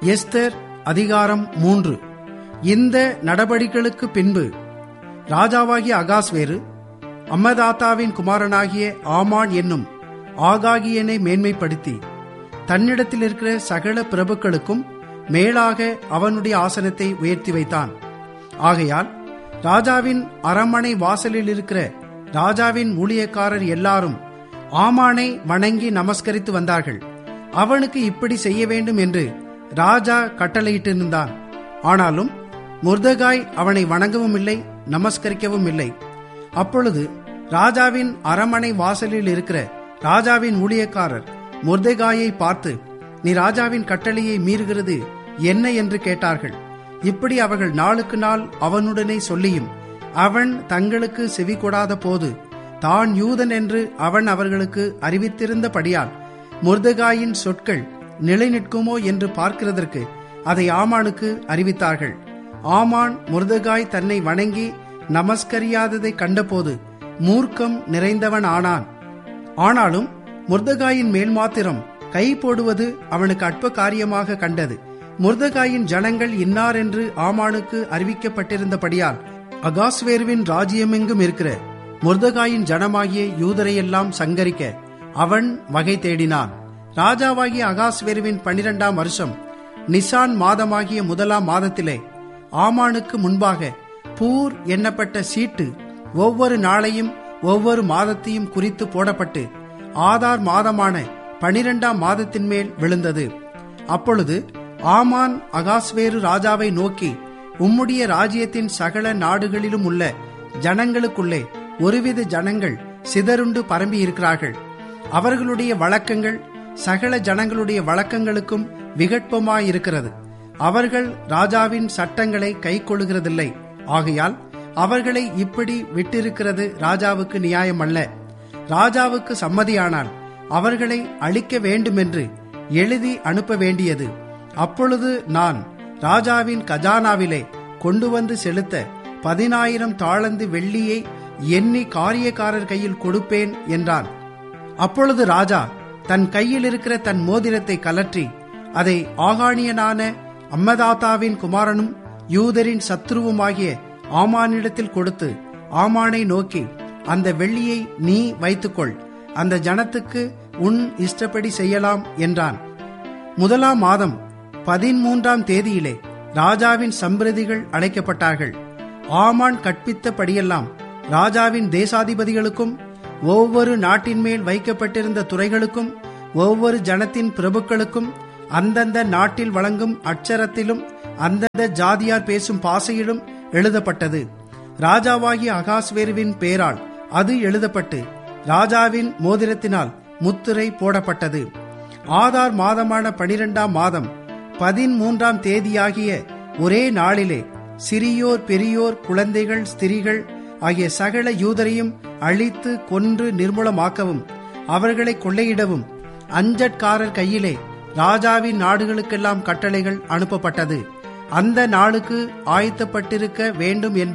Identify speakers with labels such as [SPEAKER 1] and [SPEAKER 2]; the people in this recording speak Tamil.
[SPEAKER 1] எஸ்தர் அதிகாரம் மூன்று இந்த நடபடிகளுக்கு பின்பு ராஜாவாகிய அகாஸ்வேரு அம்மதாத்தாவின் குமாரனாகிய ஆமான் என்னும் ஆகாகியனை மேன்மைப்படுத்தி தன்னிடத்தில் இருக்கிற சகல பிரபுக்களுக்கும் மேலாக அவனுடைய ஆசனத்தை உயர்த்தி வைத்தான் ஆகையால் ராஜாவின் அரண்மனை வாசலில் இருக்கிற ராஜாவின் ஊழியக்காரர் எல்லாரும் ஆமானை வணங்கி நமஸ்கரித்து வந்தார்கள் அவனுக்கு இப்படி செய்ய வேண்டும் என்று ராஜா கட்டளையிட்டிருந்தான் ஆனாலும் முர்தகாய் அவனை வணங்கவும் இல்லை நமஸ்கரிக்கவும் இல்லை அப்பொழுது ராஜாவின் அரண்மனை வாசலில் இருக்கிற ராஜாவின் ஊழியக்காரர் முர்தகாயை பார்த்து நீ ராஜாவின் கட்டளையை மீறுகிறது என்ன என்று கேட்டார்கள் இப்படி அவர்கள் நாளுக்கு நாள் அவனுடனே சொல்லியும் அவன் தங்களுக்கு செவி கொடாத போது தான் யூதன் என்று அவன் அவர்களுக்கு அறிவித்திருந்தபடியால் முர்தகாயின் சொற்கள் நிலை நிற்குமோ என்று பார்க்கிறதற்கு அதை ஆமானுக்கு அறிவித்தார்கள் ஆமான் முர்தகாய் தன்னை வணங்கி நமஸ்கரியாததை கண்டபோது மூர்க்கம் நிறைந்தவன் ஆனான் ஆனாலும் முர்தகாயின் மேல் மாத்திரம் கை போடுவது அவனுக்கு அற்ப காரியமாக கண்டது முர்தகாயின் ஜனங்கள் இன்னார் என்று ஆமானுக்கு அறிவிக்கப்பட்டிருந்தபடியால் அகாஸ்வேருவின் ராஜ்யமெங்கும் இருக்கிற முர்தகாயின் ஜனமாகிய யூதரையெல்லாம் சங்கரிக்க அவன் வகை தேடினான் ராஜாவாகிய அகாஸ்வேருவின் பனிரெண்டாம் வருஷம் நிசான் மாதமாகிய முதலாம் மாதத்திலே ஆமானுக்கு முன்பாக பூர் எண்ணப்பட்ட சீட்டு ஒவ்வொரு நாளையும் ஒவ்வொரு மாதத்தையும் குறித்து போடப்பட்டு ஆதார் மாதமான பனிரெண்டாம் மாதத்தின் மேல் விழுந்தது அப்பொழுது ஆமான் அகாஸ்வேரு ராஜாவை நோக்கி உம்முடைய ராஜ்யத்தின் சகல நாடுகளிலும் உள்ள ஜனங்களுக்குள்ளே ஒருவித ஜனங்கள் சிதறுண்டு பரம்பி இருக்கிறார்கள் அவர்களுடைய வழக்கங்கள் சகல ஜனங்களுடைய வழக்கங்களுக்கும் விகட்பமாயிருக்கிறது அவர்கள் ராஜாவின் சட்டங்களை கை கொள்ளுகிறதில்லை ஆகையால் அவர்களை இப்படி விட்டிருக்கிறது ராஜாவுக்கு நியாயமல்ல ராஜாவுக்கு சம்மதியானால் அவர்களை அழிக்க வேண்டுமென்று எழுதி அனுப்ப வேண்டியது அப்பொழுது நான் ராஜாவின் கஜானாவிலே கொண்டு வந்து செலுத்த பதினாயிரம் தாளந்து வெள்ளியை எண்ணி காரியக்காரர் கையில் கொடுப்பேன் என்றான் அப்பொழுது ராஜா தன் கையில் இருக்கிற தன் மோதிரத்தை கலற்றி அதை ஆகாணியனான அம்மதாத்தாவின் குமாரனும் யூதரின் சத்ருவுமாகிய ஆமானிடத்தில் கொடுத்து ஆமானை நோக்கி அந்த வெள்ளியை நீ வைத்துக்கொள் அந்த ஜனத்துக்கு உன் இஷ்டப்படி செய்யலாம் என்றான் முதலாம் மாதம் பதிமூன்றாம் தேதியிலே ராஜாவின் சம்பிரதிகள் அழைக்கப்பட்டார்கள் ஆமான் கற்பித்தபடியெல்லாம் ராஜாவின் தேசாதிபதிகளுக்கும் ஒவ்வொரு நாட்டின் மேல் வைக்கப்பட்டிருந்த துறைகளுக்கும் ஒவ்வொரு ஜனத்தின் பிரபுக்களுக்கும் அந்தந்த நாட்டில் வழங்கும் அச்சரத்திலும் அந்தந்த ஜாதியார் பேசும் பாசையிலும் எழுதப்பட்டது ராஜாவாகிய அகாஸ்வேருவின் பேரால் அது எழுதப்பட்டு ராஜாவின் மோதிரத்தினால் முத்திரை போடப்பட்டது ஆதார் மாதமான பனிரெண்டாம் மாதம் பதிமூன்றாம் தேதியாகிய ஒரே நாளிலே சிறியோர் பெரியோர் குழந்தைகள் ஸ்திரீகள் ஆகிய சகல யூதரையும் அழித்து கொன்று நிர்மூலமாக்கவும் அவர்களை கொள்ளையிடவும் அஞ்சட்காரர் கையிலே ராஜாவின் நாடுகளுக்கெல்லாம் கட்டளைகள் அனுப்பப்பட்டது அந்த நாளுக்கு ஆயத்தப்பட்டிருக்க வேண்டும் என்று